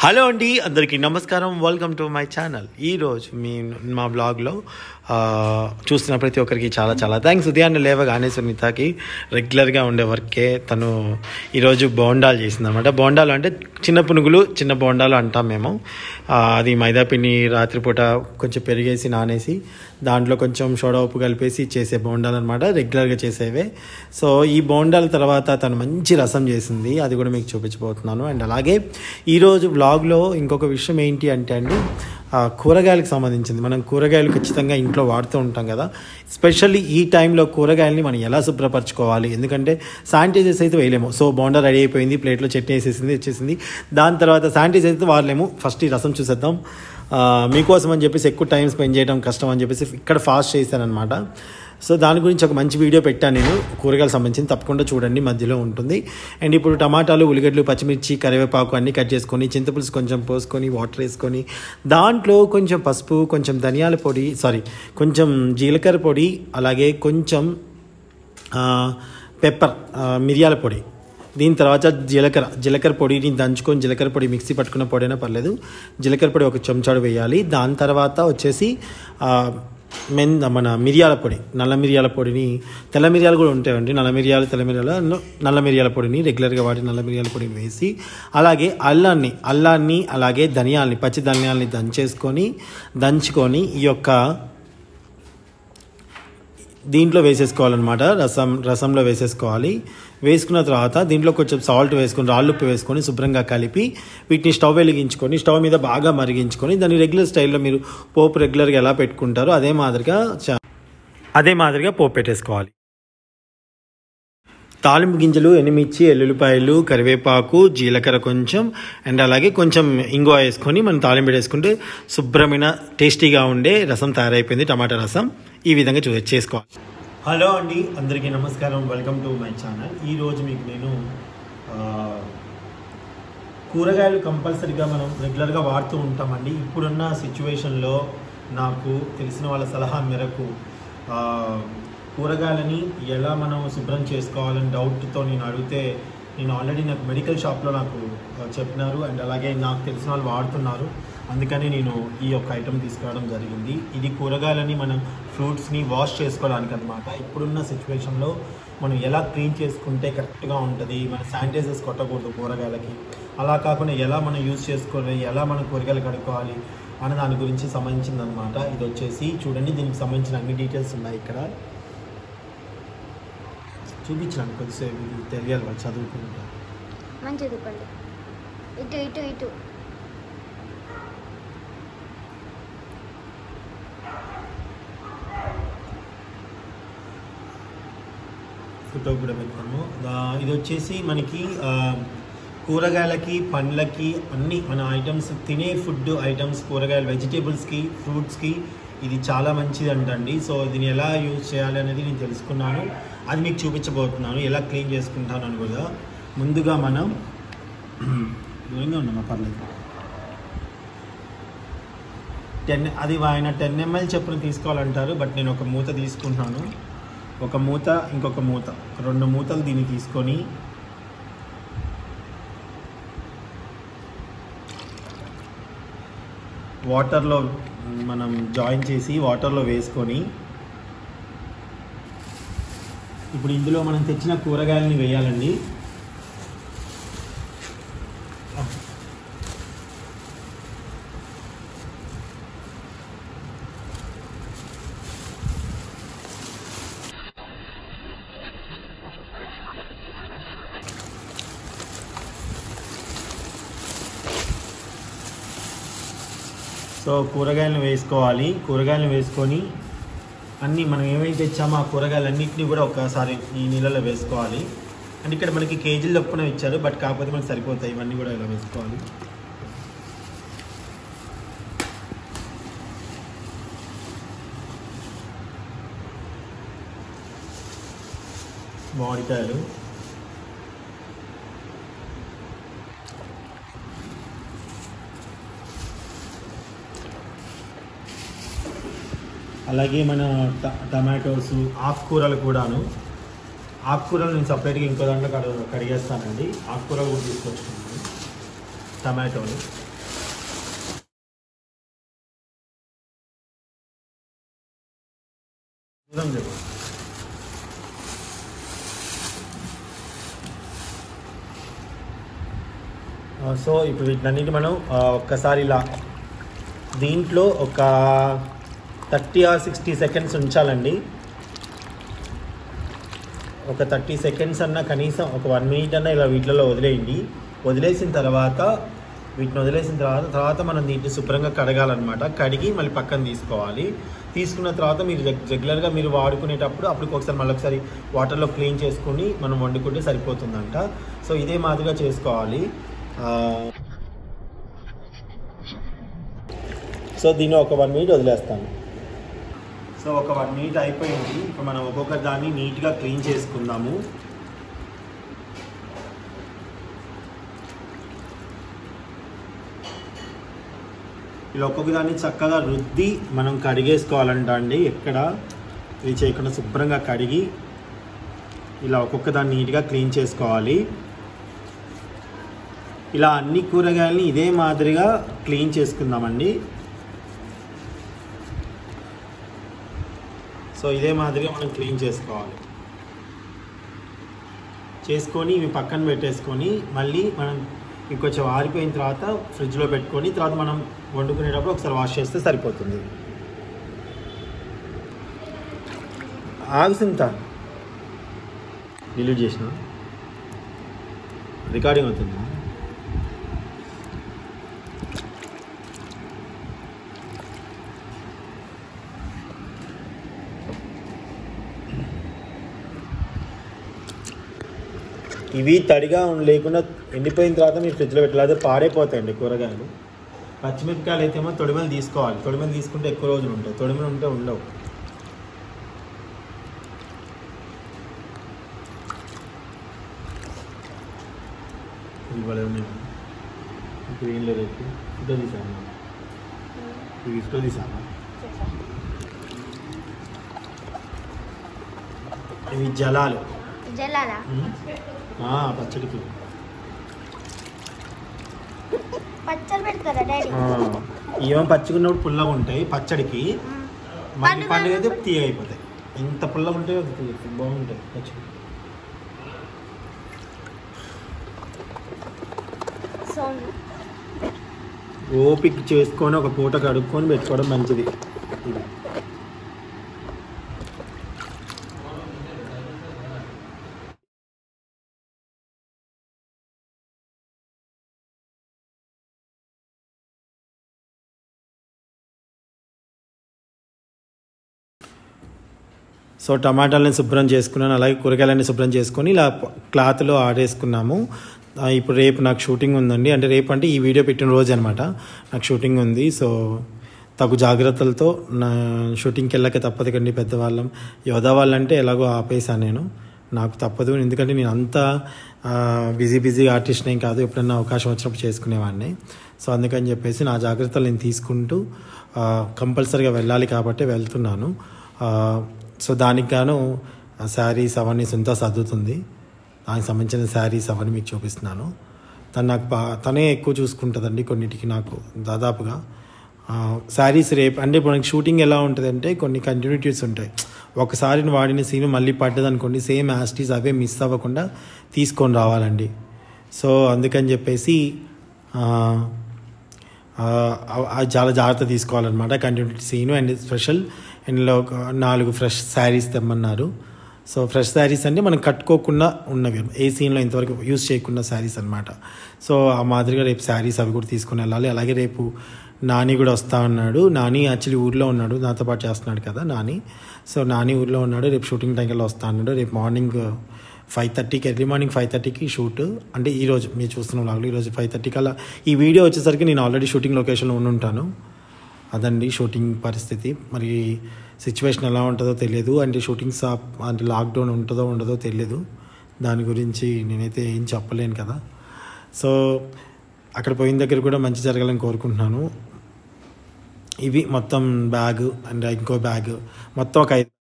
hello అండి అందరికీ నమస్కారం వెల్కమ్ టు మై ఛానల్ ఈరోజు మీ మా బ్లాగ్లో ఆ, చూస్తున్న ప్రతి ఒక్కరికి చాలా చాలా థ్యాంక్స్ ఉదయాన్నే లేవగానే సునీతకి రెగ్యులర్గా ఉండే వర్కే తను ఈరోజు బోండాలు చేసిందనమాట బోండాలు అంటే చిన్న పునుగులు చిన్న బోండాలు అంటాం మేము ఆ, అది మైదా పిండి రాత్రిపూట కొంచెం పెరిగేసి నానేసి దాంట్లో కొంచెం సోడా ఉప్పు కలిపేసి చేసే బోండాలు అనమాట రెగ్యులర్గా చేసేవే సో ఈ బోండాల తర్వాత తను మంచి రసం చేసింది అది కూడా మీకు చూపించబోతున్నాను అండ్ అలాగే ఈరోజు వ్లాగ్లో ఇంకొక విషయం ఏంటి అంటే అండి ఆ, కూరగాయలకు సంబంధించింది మనం కూరగాయలు ఖచ్చితంగా ఇంట్లో వాడుతూ ఉంటాం కదా స్పెషల్లీ ఈ టైంలో కూరగాయలని మనం ఎలా శుభ్రపరచుకోవాలి ఎందుకంటే శానిటైజర్స్ అయితే వేయలేము సో బోండా రెడీ అయిపోయింది ప్లేట్లో చట్నీ వేసేసింది వచ్చేసింది దాని తర్వాత శానిటైజర్ అయితే వాడలేము ఫస్ట్ ఈ రసం చూసేద్దాం ఆ, మీకోసం అని చెప్పేసి ఎక్కువ టైం స్పెండ్ చేయడం కష్టం అని చెప్పేసి ఇక్కడ ఫాస్ట్ చేశానమాట సో దాని గురించి ఒక మంచి వీడియో పెట్టాను నేను కూరగాయలకు సంబంధించి తప్పకుండా చూడండి మధ్యలో ఉంటుంది అండ్ ఇప్పుడు టమాటాలు ఉల్లిగడ్డలు పచ్చిమిర్చి కరివేపాకు అన్నీ కట్ చేసుకొని చింతపులుసు కొంచెం పోసుకొని వాటర్ వేసుకొని దాంట్లో కొంచెం పసుపు కొంచెం ధనియాల పొడి సారీ కొంచెం జీలకర్ర పొడి అలాగే కొంచెం ఆ, పెప్పర్ ఆ, మిరియాల పొడి దీని తర్వాత జీలకర్ర జీలకర్ర పొడిని దంచుకొని జీలకర్ర పొడి మిక్సీ పట్టుకున్న పొడైనా పర్లేదు జీలకర్ర పొడి ఒక చెంచాడు వేయాలి దాని తర్వాత వచ్చేసి ఆ, మెన్ మన మిరియాల పొడి నల్ల మిరియాల పొడిని తెల్ల మిరియాలు కూడా ఉంటాయండి నల్ల మిరియాలు తెల్ల మిరియాలు నల్ల మిరియాల పొడిని రెగ్యులర్గా వాడి నల్ల మిరియాల పొడిని వేసి అలాగే అల్లాన్ని అల్లాన్ని అలాగే ధనియాల్ని పచ్చి ధనియాల్ని దంచేసుకొని దంచుకొని ఈ యొక్క దీంట్లో వేసేసుకోవాలన్నమాట రసం రసంలో వేసేసుకోవాలి వేసుకున్న తర్వాత దీంట్లో కొంచెం సాల్ట్ వేసుకొని రాళ్ళుప్పు వేసుకొని శుభ్రంగా కలిపి వీటిని స్టవ్ వెలిగించుకొని స్టవ్ మీద బాగా మరిగించుకొని దాన్ని రెగ్యులర్ స్టైల్లో మీరు పోపు రెగ్యులర్గా ఎలా పెట్టుకుంటారో అదే మాదిరిగా చ- అదే మాదిరిగా పోపు పెట్టేసుకోవాలి తాలింపు గింజలు ఎనిమిర్చి ఎల్లుల్లిపాయలు కరివేపాకు జీలకర్ర కొంచెం అండ్ అలాగే కొంచెం ఇంగువ వేసుకొని మనం తాలింపు పెట్టేసుకుంటే శుభ్రమైన టేస్టీగా ఉండే రసం తయారైపోయింది టమాటా రసం ఈ విధంగా చూ చేసుకోవాలి హలో అండి అందరికీ నమస్కారం వెల్కమ్ టు మై ఛానల్ ఈరోజు మీకు నేను ఆ, కూరగాయలు కంపల్సరీగా మనం రెగ్యులర్గా వాడుతూ ఉంటామండి ఇప్పుడున్న సిచ్యువేషన్లో నాకు తెలిసిన వాళ్ళ సలహా మేరకు ఆ, కూరగాయలని ఎలా మనం శుభ్రం చేసుకోవాలని డౌట్తో నేను అడిగితే నేను ఆల్రెడీ నాకు మెడికల్ షాప్లో నాకు ఆ, చెప్పినారు అండ్ అలాగే నాకు తెలిసిన వాళ్ళు వాడుతున్నారు అందుకని నేను ఈ యొక్క ఐటెం తీసుకురావడం జరిగింది ఇది కూరగాయలని మనం ఫ్రూట్స్ని వాష్ చేసుకోవడానికి అనమాట ఇప్పుడున్న సిచ్యువేషన్లో మనం ఎలా క్లీన్ చేసుకుంటే కరెక్ట్గా ఉంటుంది మన శానిటైజర్స్ కొట్టకూడదు కూరగాయలకి అలా కాకుండా ఎలా మనం యూజ్ చేసుకోవాలి ఎలా మనం కూరగాయలు కడుక్కోవాలి అనే దాని గురించి సంబంధించింది అనమాట ఇది వచ్చేసి చూడండి దీనికి సంబంధించిన అన్ని డీటెయిల్స్ ఉన్నాయి ఇక్కడ చూపించాను కొద్దిసేపు ఇది తెలియాలి వాళ్ళు చదువుకుంటారు మంచిది పండి ఇటు ఇటు ఇటు ఫోటో కూడా పెడతాము దా- ఇది వచ్చేసి మనకి ఆ, కూరగాయలకి పండ్లకి అన్ని మన ఐటమ్స్ తినే ఫుడ్ ఐటమ్స్ కూరగాయలు వెజిటేబుల్స్కి ఫ్రూట్స్కి ఇది చాలా మంచిది అంటండి సో దీన్ని ఎలా యూజ్ చేయాలి అనేది నేను తెలుసుకున్నాను అది మీకు చూపించబోతున్నాను ఎలా క్లీన్ చేసుకుంటాను అని కూడా ముందుగా మనం దూరంగా ఉన్నామా పర్లేదు టెన్ అది ఆయన టెన్ ఎంఎల్ చొప్పున తీసుకోవాలంటారు బట్ నేను ఒక మూత తీసుకుంటున్నాను ఒక మూత ఇంకొక మూత రెండు మూతలు దీన్ని తీసుకొని వాటర్లో మనం జాయిన్ చేసి వాటర్లో వేసుకొని ఇప్పుడు ఇందులో మనం తెచ్చిన కూరగాయలని వేయాలండి సో కూరగాయలను వేసుకోవాలి కూరగాయలను వేసుకొని అన్నీ మనం ఏమైతే తెచ్చామో ఆ కూరగాయలన్నింటినీ కూడా ఒకసారి ఈ నీళ్ళలో వేసుకోవాలి అండ్ ఇక్కడ మనకి కేజీల చొప్పున ఇచ్చారు బట్ కాకపోతే మనకి సరిపోతాయి ఇవన్నీ కూడా ఇలా వేసుకోవాలి మామిడికాయలు అలాగే మన ట- టమాటోస్ ఆకుకూరలు కూడాను ఆకుకూరలు నేను సపరేట్గా ఇంకో దాంట్లో కడ కడిగేస్తానండి ఆకుకూరలు కూడా తీసుకొచ్చుకున్నాను టమాటోలు నిజం చెప్పు ఆ, సో ఇప్పుడు వీటినన్నిటి మనం ఆ, ఒక్కసారి ఇలా దీంట్లో ఒక థర్టీ ఆర్ సిక్స్టీ సెకండ్స్ ఉంచాలండి ఒక థర్టీ సెకండ్స్ అన్న కనీసం ఒక వన్ మినిట్ అన్న ఇలా వీటిలో వదిలేయండి వదిలేసిన తర్వాత వీటిని వదిలేసిన తర్వాత తర్వాత మనం దీంట్లో శుభ్రంగా కడగాలన్నమాట కడిగి మళ్ళీ పక్కన తీసుకోవాలి తీసుకున్న తర్వాత మీరు రెగ్- రెగ్యులర్గా మీరు వాడుకునేటప్పుడు అప్పుడు ఒకసారి మళ్ళీ ఒకసారి వాటర్లో క్లీన్ చేసుకుని మనం వండుకుంటే సరిపోతుందంట సో ఇదే మాదిరిగా చేసుకోవాలి ఆ, సో దీన్ని ఒక వన్ మినిట్ వదిలేస్తాను సో ఒక వన్ మినిట్ అయిపోయింది ఇప్పుడు మనం ఒక్కొక్క దాన్ని నీట్గా క్లీన్ చేసుకుందాము ఇలా ఒక్కొక్క దాన్ని చక్కగా రుద్ది మనం కడిగేసుకోవాలంట అండి ఎక్కడ ఇది చేయకుండా శుభ్రంగా కడిగి ఇలా ఒక్కొక్క దాన్ని నీట్గా క్లీన్ చేసుకోవాలి ఇలా అన్ని కూరగాయలని ఇదే మాదిరిగా క్లీన్ చేసుకుందామండి సో ఇదే మాదిరిగా మనం క్లీన్ చేసుకోవాలి చేసుకొని ఇవి పక్కన పెట్టేసుకొని మళ్ళీ మనం ఇంకొంచెం ఆరిపోయిన తర్వాత ఫ్రిడ్జ్లో పెట్టుకొని తర్వాత మనం వండుకునేటప్పుడు ఒకసారి వాష్ చేస్తే సరిపోతుంది ఆగుసింత డిలీట్ చేసిన రికార్డింగ్ అవుతుంది ఇవి తడిగా ఉండ- లేకుండా ఎండిపోయిన తర్వాత మీరు ఫ్రిడ్జ్లో పెట్టలేదు పాడైపోతాయండి కూరగాయలు పచ్చిమిరపకాయలు అయితే ఏమో తొడిమలు తీసుకోవాలి తొడిమలు తీసుకుంటే ఎక్కువ రోజులు ఉంటాయి తొడిమలు ఉంటే ఉండవు ఇవి భలే ఉన్నాయి ఇప్పుడు ఏం లేదు ఫోటో తీసాను ఇవి ఫోటో తీసాను ఇవి జలాలు జల్లాలా ఆ, పచ్చడికి పచ్చడి పెడతారా డాడీ ఏమో పచ్చిగున్నప్పుడు పుల్లగా ఉంటాయి పచ్చడికి మళ్ళీ పండుగ పండుగ అయితే తీయ అయిపోతాయి ఎంత పుల్లగా ఉంటాయో అంత తీయ- బాగుంటాయి పచ్చడి సౌండ్ ఓపిక చేసుకొని ఒక పూట కడుక్కొని పెట్టుకోవడం మంచిది ఇది సో టమాటాలని శుభ్రం చేసుకున్నాను అలాగే కూరగాయలన్నీ శుభ్రం చేసుకొని ఇలా ప- క్లాత్లో ఆడేసుకున్నాము ఆ, ఇప్పుడు రేపు నాకు షూటింగ్ ఉందండి అంటే రేపు అంటే ఈ వీడియో పెట్టిన రోజు అనమాట నాకు షూటింగ్ ఉంది సో తగు జాగ్రత్తలతో నా షూటింగ్కి వెళ్ళక తప్పదు కండి పెద్దవాళ్ళం యోధా వాళ్ళంటే ఎలాగో ఆపేసాను నేను నాకు తప్పదు ఎందుకంటే నేను అంత బిజీ బిజీ ఆర్టిస్ట్ ఏం కాదు ఎప్పుడన్నా అవకాశం వచ్చినప్పుడు చేసుకునేవాడిని సో అందుకని చెప్పేసి నా జాగ్రత్తలు నేను తీసుకుంటూ కంపల్సరీగా వెళ్ళాలి కాబట్టి వెళ్తున్నాను ఆ, సో దానికి గాను శారీస్ అవన్నీ సొంత సర్దుతుంది దానికి సంబంధించిన శారీస్ అవన్నీ మీకు చూపిస్తున్నాను తను నాకు బా తనే ఎక్కువ చూసుకుంటుందండి కొన్నిటికి నాకు దాదాపుగా శారీస్ రేపు అంటే ఇప్పుడు మనకి షూటింగ్ ఎలా ఉంటుంది అంటే కొన్ని కంటిన్యూటీస్ ఉంటాయి ఒకసారి వాడిన సీన్ మళ్ళీ పడ్డది అనుకోండి సేమ్ యాస్టీస్ అవే మిస్ అవ్వకుండా తీసుకొని రావాలండి సో అందుకని చెప్పేసి ఆ, ఆ, అది చాలా జాగ్రత్త తీసుకోవాలన్నమాట కంటిన్యూటీ సీను అండ్ స్పెషల్ అండ్లో ఒక నాలుగు ఫ్రెష్ శారీస్ తెమ్మన్నారు సో ఫ్రెష్ శారీస్ అంటే మనం కట్టుకోకుండా ఉన్నవి ఏ సీన్లో ఇంతవరకు యూస్ చేయకుండా శారీస్ అనమాట సో ఆ మాదిరిగా రేపు శారీస్ అవి కూడా తీసుకుని వెళ్ళాలి అలాగే రేపు నాని కూడా వస్తా ఉన్నాడు నాని యాక్చువల్లీ ఊర్లో ఉన్నాడు నాతో పాటు చేస్తున్నాడు కదా నాని సో నాని ఊర్లో ఉన్నాడు రేపు షూటింగ్ టైంకి వస్తా అన్నాడు రేపు మార్నింగ్ ఫైవ్ థర్టీకి ఎర్లీ మార్నింగ్ ఫైవ్ థర్టీకి షూట్ అంటే ఈ రోజు మీరు చూస్తున్న వ్లాగ్లో ఈరోజు ఫైవ్ థర్టీకి అలా ఈ వీడియో వచ్చేసరికి నేను ఆల్రెడీ షూటింగ్ లొకేషన్లో ఉండి ఉంటాను అదండి షూటింగ్ పరిస్థితి మరి సిచ్యువేషన్ ఎలా ఉంటుందో తెలియదు అంటే షూటింగ్ షాప్ అంటే లాక్డౌన్ ఉంటుందో ఉండదో తెలియదు దాని గురించి నేనైతే ఏం చెప్పలేను కదా సో అక్కడ పోయిన దగ్గర కూడా మంచి జరగాలని కోరుకుంటున్నాను ఇవి మొత్తం బ్యాగ్ అండ్ ఇంకో బ్యాగ్ మొత్తం ఒక ఐదు